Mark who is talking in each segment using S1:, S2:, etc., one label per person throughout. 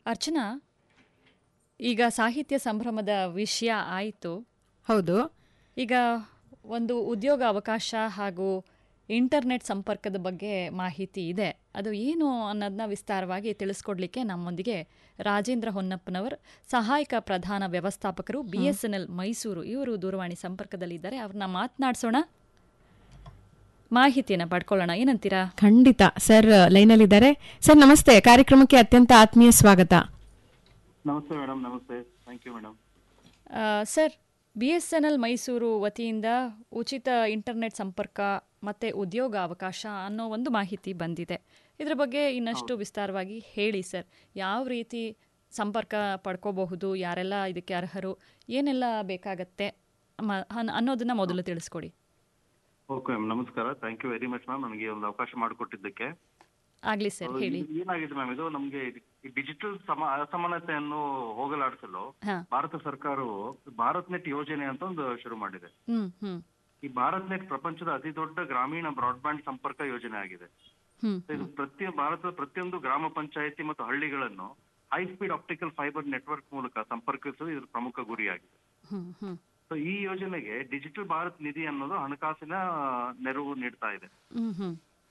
S1: ಅರ್ಚನಾ ಈಗ ಸಾಹಿತ್ಯ ಸಂಭ್ರಮದ ವಿಷಯ ಆಯಿತು
S2: ಹೌದು
S1: ಈಗ ಒಂದು ಉದ್ಯೋಗ ಅವಕಾಶ ಹಾಗೂ ಇಂಟರ್ನೆಟ್ ಸಂಪರ್ಕದ ಬಗ್ಗೆ ಮಾಹಿತಿ ಇದೆ ಅದು ಏನು ಅನ್ನೋದನ್ನ ವಿಸ್ತಾರವಾಗಿ ತಿಳಿಸ್ಕೊಡ್ಲಿಕ್ಕೆ ನಮ್ಮೊಂದಿಗೆ ರಾಜೇಂದ್ರ ಹೊನ್ನಪ್ಪನವರ್ ಸಹಾಯಕ ಪ್ರಧಾನ ವ್ಯವಸ್ಥಾಪಕರು B S N L Mysuru ಇವರು ದೂರವಾಣಿ ಸಂಪರ್ಕದಲ್ಲಿದ್ದಾರೆ ಅವ್ರನ್ನ ಮಾತನಾಡಿಸೋಣ ಮಾಹಿತಿಯನ್ನು ಪಡ್ಕೊಳ್ಳೋಣ ಏನಂತೀರಾ
S2: ಖಂಡಿತ ಸರ್ ಲೈನಲ್ಲಿದ್ದಾರೆ ಸರ್ ನಮಸ್ತೆ ಕಾರ್ಯಕ್ರಮಕ್ಕೆ ಅತ್ಯಂತ ಆತ್ಮೀಯ ಸ್ವಾಗತ
S3: ನಮಸ್ತೆ ಮೇಡಮ್ ನಮಸ್ತೆ ಥ್ಯಾಂಕ್ ಯು ಮೇಡಮ್
S1: ಆ, sir B S N L Mysuru ವತಿಯಿಂದ ಉಚಿತ ಇಂಟರ್ನೆಟ್ ಸಂಪರ್ಕ ಮತ್ತು ಉದ್ಯೋಗ ಅವಕಾಶ ಅನ್ನೋ ಒಂದು ಮಾಹಿತಿ ಬಂದಿದೆ ಇದ್ರ ಬಗ್ಗೆ ಇನ್ನಷ್ಟು ವಿಸ್ತಾರವಾಗಿ ಹೇಳಿ ಸರ್ ಯಾವ ರೀತಿ ಸಂಪರ್ಕ ಪಡ್ಕೋಬಹುದು ಯಾರೆಲ್ಲ ಇದಕ್ಕೆ ಅರ್ಹರು ಏನೆಲ್ಲ ಬೇಕಾಗತ್ತೆ ಮ- ಅನ್- ಅನ್ನೋದನ್ನ ಮೊದಲು ತಿಳಿಸ್ಕೊಡಿ
S3: ಓಕೆ ಮ್ಯಾಮ್ ನಮಸ್ಕಾರ thank you very much ma'am ನನಗೆ ಒಂದು ಅವಕಾಶ ಮಾಡಿಕೊಟ್ಟಿದ್ದಕ್ಕೆ
S1: ಆಗಲಿ ಸರ್ ಹೇಳಿ
S3: ಇದು ಏನಾಗಿದೆ ಮ್ಯಾಮ್ ಇದು ನಮಗೆ ಡಿಜಿಟಲ್ ಸಮ ಅಸಮಾನತೆಯನ್ನು ಹೋಗಲಾಡಿಸಲು
S1: ಹಾಂ
S3: ಭಾರತ ಸರ್ಕಾರವು ಭಾರತ್ ನೆಟ್ ಯೋಜನೆ ಅಂತ ಒಂದು ಶುರು ಮಾಡಿದೆ
S1: ಹ್ಞೂ ಹ್ಞೂ
S3: ಈ ಭಾರತ್ ನೆಟ್ ಪ್ರಪಂಚದ ಅತಿ ದೊಡ್ಡ ಗ್ರಾಮೀಣ ಬ್ರಾಡ್ಬ್ಯಾಂಡ್ ಸಂಪರ್ಕ ಯೋಜನೆ ಆಗಿದೆ
S1: ಹ್ಞೂ
S3: ಇದು ಪ್ರತಿ ಭಾರತದ ಪ್ರತಿಯೊಂದು ಗ್ರಾಮ ಪಂಚಾಯತಿ ಮತ್ತು ಹಳ್ಳಿಗಳನ್ನು high speed optical fibre network ಮೂಲಕ ಸಂಪರ್ಕಿಸುವುದು ಇದರ ಪ್ರಮುಖ ಗುರಿಯಾಗಿದೆ
S1: ಹ್ಞೂ ಹ್ಞೂ
S3: ಸೊ ಈ ಯೋಜನೆಗೆ ಡಿಜಿಟಲ್ ಭಾರತ್ ನಿಧಿ ಅನ್ನೋದು ಹಣಕಾಸಿನ ನೆರವು ನೀಡ್ತಾ ಇದೆ
S1: ಹ್ಞೂ ಹ್ಞೂ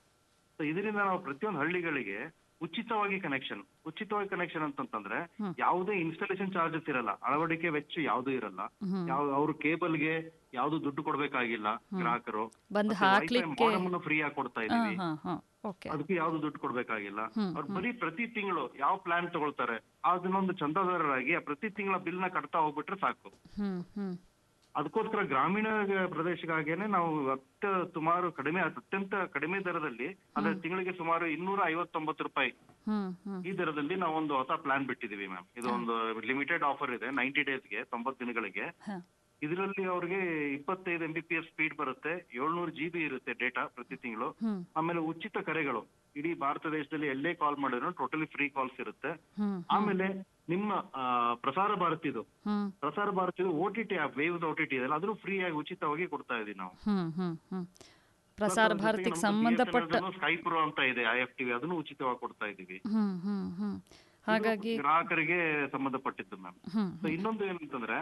S3: ಸೊ ಇದರಿಂದ ನಾವು ಪ್ರತಿಯೊಂದು ಹಳ್ಳಿಗಳಿಗೆ ಉಚಿತವಾಗಿ ಕನೆಕ್ಷನ್ ಉಚಿತವಾಗಿ ಕನೆಕ್ಷನ್ ಅಂತಂತಂದ್ರೆ
S1: ಹ್ಮ್.
S3: ಯಾವುದೇ ಇನ್ಸ್ಟಾಲೇಷನ್ ಚಾರ್ಜಸ್ ಇರಲ್ಲ ಅಳವಡಿಕೆ ವೆಚ್ಚ ಯಾವ್ದು ಇರಲ್ಲ
S1: ಹ್ಮ್.
S3: ಯಾವ ಅವ್ರು ಕೇಬಲ್ಗೆ ಯಾವ್ದು ದುಡ್ಡು ಕೊಡ್ಬೇಕಾಗಿಲ್ಲ ಗ್ರಾಹಕರು
S1: ಬಂದು ಹಾಕ್ಲಿಕ್ಕೆ
S3: ಫ್ರೀ ಆಗಿ ಕೊಡ್ತಾ
S1: ಹಾಂ
S3: ಇದೀವಿ
S1: ಹಾಂ ಹಾಂ ಓಕೆ
S3: ಅದಕ್ಕೆ ಯಾವ್ದು ದುಡ್ಡು ಕೊಡ್ಬೇಕಾಗಿಲ್ಲ
S1: ಹ್ಮ್,
S3: ಅವ್ರು ಬರೀ ಪ್ರತಿ ತಿಂಗಳು ಯಾವ ಪ್ಲಾನ್ ತಗೊಳ್ತಾರೆ ಅದನ್ನೊಂದು ಚಂದಾದಾರರಾಗಿ ಆ ಪ್ರತಿ ತಿಂಗಳ ಬಿಲ್ ನ ಕಟ್ತಾ ಹೋಗ್ಬಿಟ್ರೆ ಸಾಕು
S1: ಹ್ಞೂ ಹ್ಞೂ
S3: ಅದಕ್ಕೋಸ್ಕರ ಗ್ರಾಮೀಣ ಪ್ರದೇಶಕ್ಕಾಗೇನೆ ನಾವು ಅತ್ಯ ಸುಮಾರು ಕಡಿಮೆ ಅತ್ಯಂತ ಕಡಿಮೆ ದರದಲ್ಲಿ ಅಂದ್ರೆ ತಿಂಗಳಿಗೆ ಸುಮಾರು ಇನ್ನೂರ ಐವತ್ತೊಂಬತ್ತು ರೂಪಾಯಿ
S1: ಹ್ಞೂ ಹ್ಞೂ
S3: ಈ ದರದಲ್ಲಿ ನಾವು ಒಂದು ಹೊಸ ಪ್ಲಾನ್ ಬಿಟ್ಟಿದೀವಿ ಮ್ಯಾಮ್ ಇದು ಒಂದು ಲಿಮಿಟೆಡ್ ಆಫರ್ ಇದೆ ನೈಂಟಿ ಡೇಸ್ಗೆ ತೊಂಬತ್ತು ದಿನಗಳಿಗೆ
S1: ಹಾಂ
S3: ಇದರಲ್ಲಿ ಅವ್ರಿಗೆ ಇಪ್ಪತ್ತೈದು M B P S speed ಬರುತ್ತೆ ಏಳ್ನೂರು ಜಿ ಬಿ ಇರುತ್ತೆ ಡೇಟಾ ಪ್ರತಿ ತಿಂಗಳು
S1: ಹ್ಞೂ
S3: ಆಮೇಲೆ ಉಚಿತ ಕರೆಗಳು ಇಡೀ ಭಾರತ ದೇಶದಲ್ಲಿ ಎಲ್ಲೇ ಕಾಲ್ ಮಾಡಿದ್ರು ಟೋಟಲಿ ಫ್ರೀ ಕಾಲ್ಸ್ ಇರುತ್ತೆ
S1: ಹ್ಞೂ
S3: ಆಮೇಲೆ ನಿಮ್ಮ ಆ, ಪ್ರಸಾರ ಭಾರತಿದು
S1: ಹ್ಞೂ
S3: ಪ್ರಸಾರ ಭಾರತಿದು O T T app Waves O T T ಇದೆಲ್ಲ ಅದನ್ನು ಫ್ರೀ ಆಗಿ ಉಚಿತವಾಗಿ ಕೊಡ್ತಾ ಇದೀವಿ ನಾವು
S1: ಹ್ಮ್ ಹ್ಮ್ ಹ್ಮ್ ಪ್ರಸಾರ ಭಾರತಿಗೆ ಸಂಬಂಧಪಟ್ಟ
S3: ಸ್ಕೈ ಪ್ರೋ ಅಂತ ಇದೆ ಐ ಎಫ್ ಟಿವಿ ಅದನ್ನು ಉಚಿತವಾಗಿ ಕೊಡ್ತಾ ಇದೀವಿ
S1: ಹ್ಮ್ ಹ್ಮ್ ಹ್ಮ್ ಹಾಗಾಗಿ
S3: ಇದು ಗ್ರಾಹಕರಿಗೆ ಸಂಬಂಧಪಟ್ಟಿದ್ದು ಮ್ಯಾಮ್
S1: ಹ್ಮ್
S3: ಸೊ ಇನ್ನೊಂದು ಏನಂತಂದ್ರೆ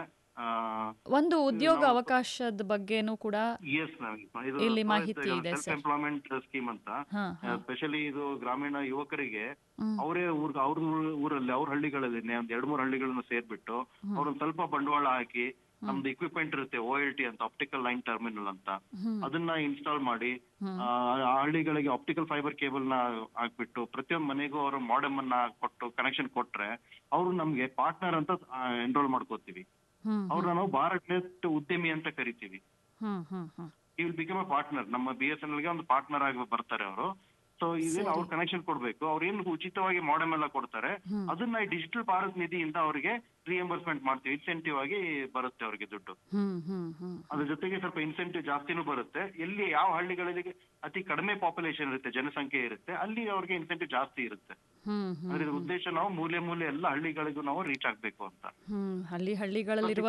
S1: ಒಂದು ಉದ್ಯೋಗ ಅವಕಾಶದ ಬಗ್ಗೆನೂ ಕೂಡ
S3: ಎಸ್ ಮ್ಯಾಮ್ ಇದು
S1: ಇಲ್ಲಿ ಮಾಹಿತಿ ಇದೆ
S3: ಸೆಲ್ಫ್
S1: ಸರ್.
S3: ಎಂಪ್ಲಾಯ್ಮೆಂಟ್ ಸ್ಕೀಮ್ ಅಂತ
S1: ಹಾ ಹಾ
S3: ಸ್ಪೆಷಲಿ ಇದು ಗ್ರಾಮೀಣ ಯುವಕರಿಗೆ
S1: ಹ್ಮ್.
S3: ಅವರೇ ಊರ್ ಅವ್ರ ಊರಲ್ಲಿ ಅವ್ರ ಹಳ್ಳಿಗಳಲ್ಲಿ ಒಂದ್ ಎರಡ್ ಮೂರ್ ಹಳ್ಳಿಗಳನ್ನ ಸೇರ್ಬಿಟ್ಟು ಅವ್ರೊಂದ್ ಸ್ವಲ್ಪ ಬಂಡವಾಳ ಹಾಕಿ ನಮ್ದು ಇಕ್ವಿಪ್ಮೆಂಟ್ ಇರುತ್ತೆ ಓ ಎಲ್ ಟಿ ಅಂತ ಆಪ್ಟಿಕಲ್ ಲೈನ್ ಟರ್ಮಿನಲ್ ಅಂತ
S1: ಹ್ಮ್.
S3: ಅದನ್ನ ಇನ್ಸ್ಟಾಲ್ ಮಾಡಿ
S1: ಹ್ಮ್.
S3: ಆ ಆ ಹಳ್ಳಿಗಳಿಗೆ ಆಪ್ಟಿಕಲ್ ಫೈಬರ್ ಕೇಬಲ್ ನ ಹಾಕ್ಬಿಟ್ಟು ಪ್ರತಿಯೊಂದು ಮನೆಗೂ ಅವರು ಮಾಡೆಮ್ ಅನ್ನ ಕೊಟ್ಟು ಕನೆಕ್ಷನ್ ಕೊಟ್ರೆ ಅವರು ನಮ್ಗೆ ಪಾರ್ಟ್ನರ್ ಅಂತ ಎನ್ರೋಲ್ ಮಾಡ್ಕೋತೀವಿ
S1: ಹ್ಮ್
S3: ಅವ್ರನ್ನ ನಾವು ಭಾರತ್ ನೆಟ್ ಉದ್ಯಮಿ ಅಂತ ಕರಿತೀವಿ
S1: ಹ್ಮ್ hmm hmm
S3: he will become a partner ನಮ್ಮ ಬಿ ಎಸ್ ಎನ್ ಗೆ ಒಂದು ಪಾರ್ಟ್ನರ್ ಆಗಿ ಬರ್ತಾರೆ ಅವರು ಸೊ ಇದೇನು ಅವ್ರು ಕನೆಕ್ಷನ್ ಕೊಡ್ಬೇಕು ಅವ್ರು ಏನು ಉಚಿತವಾಗಿ ಮಾಡೆಮ್ ಎಲ್ಲ ಕೊಡ್ತಾರೆ
S1: ಹ್ಮ್.
S3: ಅದನ್ನ ಈ ಡಿಜಿಟಲ್ ಭಾರತ್ ನಿಧಿಯಿಂದ ಅವರಿಗೆ ರಿಎಂಬರ್ಸ್ಮೆಂಟ್ ಮಾಡ್ತೀವಿ ಇನ್ಸೆಂಟಿವ್ ಆಗಿ ಬರುತ್ತೆ ಅವರಿಗೆ ದುಡ್ಡು
S1: ಹ್ಮ್ ಹ್ಮ್ ಹ್ಮ್
S3: ಅದ್ರ ಜೊತೆಗೆ ಸ್ವಲ್ಪ ಇನ್ಸೆಂಟಿವ್ ಜಾಸ್ತಿನೂ ಬರುತ್ತೆ ಎಲ್ಲಿ ಯಾವ ಹಳ್ಳಿಗಳಿಗೆ ಅತಿ ಕಡಿಮೆ ಪಾಪ್ಯುಲೇಷನ್ ಇರುತ್ತೆ ಜನಸಂಖ್ಯೆ ಇರುತ್ತೆ ಅಲ್ಲಿ ಅವ್ರಿಗೆ ಇನ್ಸೆಂಟಿವ್ ಜಾಸ್ತಿ ಇರುತ್ತೆ
S1: ಹ್ಮ್ ಹ್ಮ್
S3: ಅಂದ್ರೆ ಇದ್ರ ಉದ್ದೇಶ ನಾವು ಮೂಲೆ ಮೂಲೆ ಎಲ್ಲ ಹಳ್ಳಿಗಳಿಗೂ ನಾವು ರೀಚ್ ಆಗ್ಬೇಕು ಅಂತ
S1: ಹ್ಮ್ ಹಳ್ಳಿ ಹಳ್ಳಿಗಳಲ್ಲಿರುವ